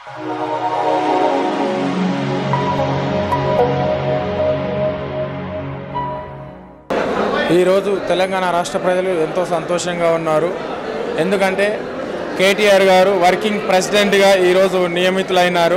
ఈరోజు తెలంగాణ రాష్ట్ర ప్రజలు ఎంతో సంతోషంగా ఉన్నారు ఎందుకంటే కేటీఆర్ గారు వర్కింగ్ ప్రెసిడెంట్గా ఈరోజు నియమితులైనారు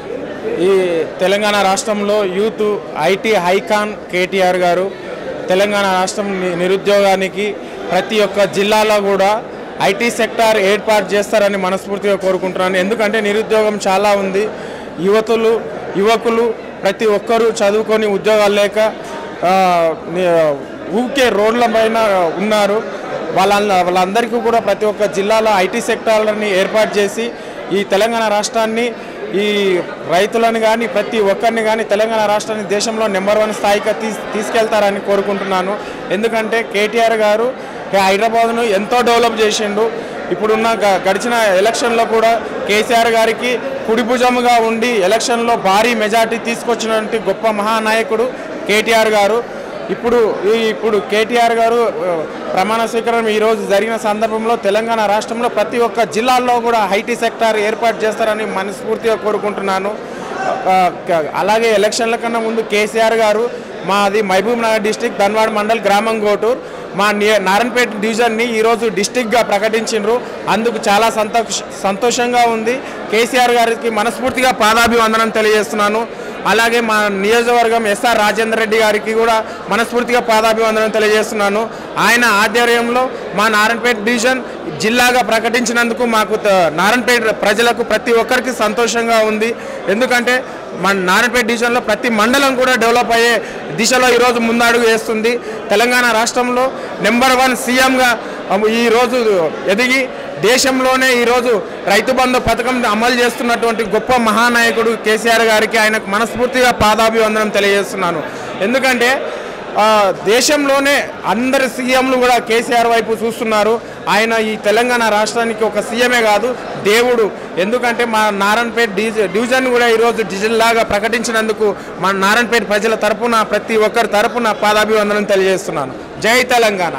ఈ తెలంగాణ రాష్ట్రంలో యూత్ ఐటీ హైకాన్ కేటీఆర్ గారు తెలంగాణ రాష్ట్రం ని- నిరుద్యోగానికి ప్రతి ఒక్క జిల్లాలో కూడా ఐటీ సెక్టార్ ఏర్పాటు చేస్తారని మనస్ఫూర్తిగా కోరుకుంటున్నాను ఎందుకంటే నిరుద్యోగం చాలా ఉంది యువతులు యువకులు ప్రతి ఒక్కరూ చదువుకొని ఉద్యోగాలు లేక ఆ, ని- ఊరికే రోడ్ల పైన ఉన్నారు వాళ్ళ వాళ్ళందరికీ కూడా ప్రతి ఒక్క జిల్లాలో ఐటీ సెక్టార్లని ఏర్పాటు చేసి ఈ తెలంగాణ రాష్ట్రాన్ని ఈ రైతులను కానీ ప్రతి ఒక్కరిని కానీ తెలంగాణ రాష్ట్రాన్ని దేశంలో నెంబర్ వన్ స్థాయికి తీస్ తీసుకెళ్తారని కోరుకుంటున్నాను ఎందుకంటే కేటీఆర్ గారు హైదరాబాద్ను ఎంతో డెవలప్ చేసిండు ఇప్పుడున్న గ- గడిచిన ఎలక్షన్లో కూడా కేసీఆర్ గారికి కుడి భుజముగా ఉండి ఎలక్షన్లో భారీ మెజార్టీ తీసుకొచ్చినటువంటి గొప్ప మహానాయకుడు కేటీఆర్ గారు ఇప్పుడు ఈ ఇప్పుడు కేటీఆర్ గారు ఆ, ప్రమాణ స్వీకారం ఈరోజు జరిగిన సందర్భంలో తెలంగాణ రాష్ట్రంలో ప్రతి ఒక్క జిల్లాల్లో కూడా ఐటీ సెక్టార్ ఏర్పాటు చేస్తారని మనస్ఫూర్తిగా కోరుకుంటున్నాను ఆ, క- అలాగే ఎలక్షన్ల కన్నా ముందు కేసీఆర్ గారు మాది మహబూబ్ నగర్ డిస్టిక్ ధన్వాడ్ మండల్ గ్రామం గోటూర్ మా నియ నారాయణపేట డివిజన్ని ఈరోజు డిస్టిక్గా ప్రకటించిండ్రు అందుకు చాలా సంతోష సంతోషంగా ఉంది కేసీఆర్ గారికి మనస్ఫూర్తిగా పాదాభివందనం తెలియజేస్తున్నాను అలాగే మా నియోజకవర్గం ఎస్ఆర్ రాజేందర్ రెడ్డి గారికి కూడా మనస్ఫూర్తిగా పాదాభివందనం తెలియజేస్తున్నాను ఆయన ఆధ్వర్యంలో మా నారాయణపేట డివిజన్ జిల్లాగా ప్రకటించినందుకు మాకు త- నారాయణపేట ప్రజలకు ప్రతి ఒక్కరికి సంతోషంగా ఉంది ఎందుకంటే మన నారాయణపేట డివిజన్లో ప్రతి మండలం కూడా డెవలప్ అయ్యే దిశలో ఈరోజు ముందడుగు వేస్తుంది తెలంగాణ రాష్ట్రంలో నెంబర్ వన్ సీఎంగా ఈరోజు ఎదిగి దేశంలోనే ఈరోజు రైతు బంధు పథకం అమలు చేస్తున్నటువంటి గొప్ప మహానాయకుడు కేసీఆర్ గారికి ఆయనకు మనస్ఫూర్తిగా పాదాభివందనం తెలియజేస్తున్నాను ఎందుకంటే ఆ, దేశంలోనే అందరి సీఎంలు కూడా కేసీఆర్ వైపు చూస్తున్నారు ఆయన ఈ తెలంగాణ రాష్ట్రానికి ఒక సీఎమే కాదు దేవుడు ఎందుకంటే మా నారాయణపేట డిజ డివిజన్ కూడా ఈరోజు జిల్లాగా ప్రకటించినందుకు మా నారాయణపేట ప్రజల తరపున ప్రతి ఒక్కరి తరపున పాదాభివందనం తెలియజేస్తున్నాను జై తెలంగాణ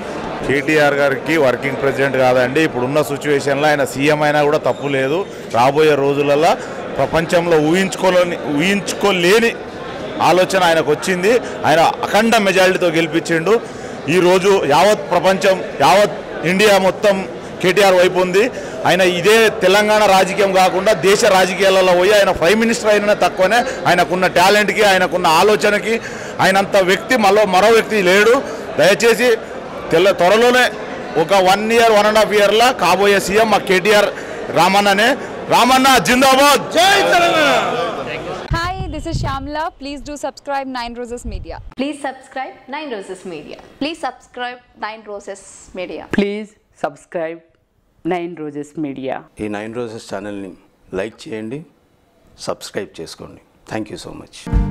కేటీఆర్ గారికి వర్కింగ్ ప్రెసిడెంట్ కాదండి ఇప్పుడున్న సిచ్యువేషన్లో ఆయన సీఎం అయినా కూడా తప్పు లేదు రాబోయే రోజులలో ప్రపంచంలో ఊహించుకోలేని ఊహించుకోలేని ఆలోచన ఆయనకు వచ్చింది ఆయన అఖండ మెజారిటీతో గెలిపించిండు ఈరోజు యావత్ ప్రపంచం యావత్ ఇండియా మొత్తం కేటీఆర్ వైపు ఉంది ఆయన ఇదే తెలంగాణ రాజకీయం కాకుండా దేశ రాజకీయాలలో పోయి ఆయన ప్రైమ్ మినిస్టర్ అయినా తక్కువనే ఆయనకున్న టాలెంట్కి ఆయనకున్న ఆలోచనకి ఆయనంత వ్యక్తి మరో మరో వ్యక్తి లేడు దయచేసి తెల్ల త్వరలోనే ఒక one year one and half ఇయర్లో కాబోయే సీఎం మా కేటీఆర్ రామన్ననే రామన్న జిందాబాద్ జై Telangana Hi, this is Shamla. Please do subscribe Nine Roses Media. Please subscribe Nine Roses Media. Please subscribe Nine Roses Media. Please subscribe nine roses media ఈ nine roses ఛానల్ని like చేయండి subscribe చేసుకోండి thank you so much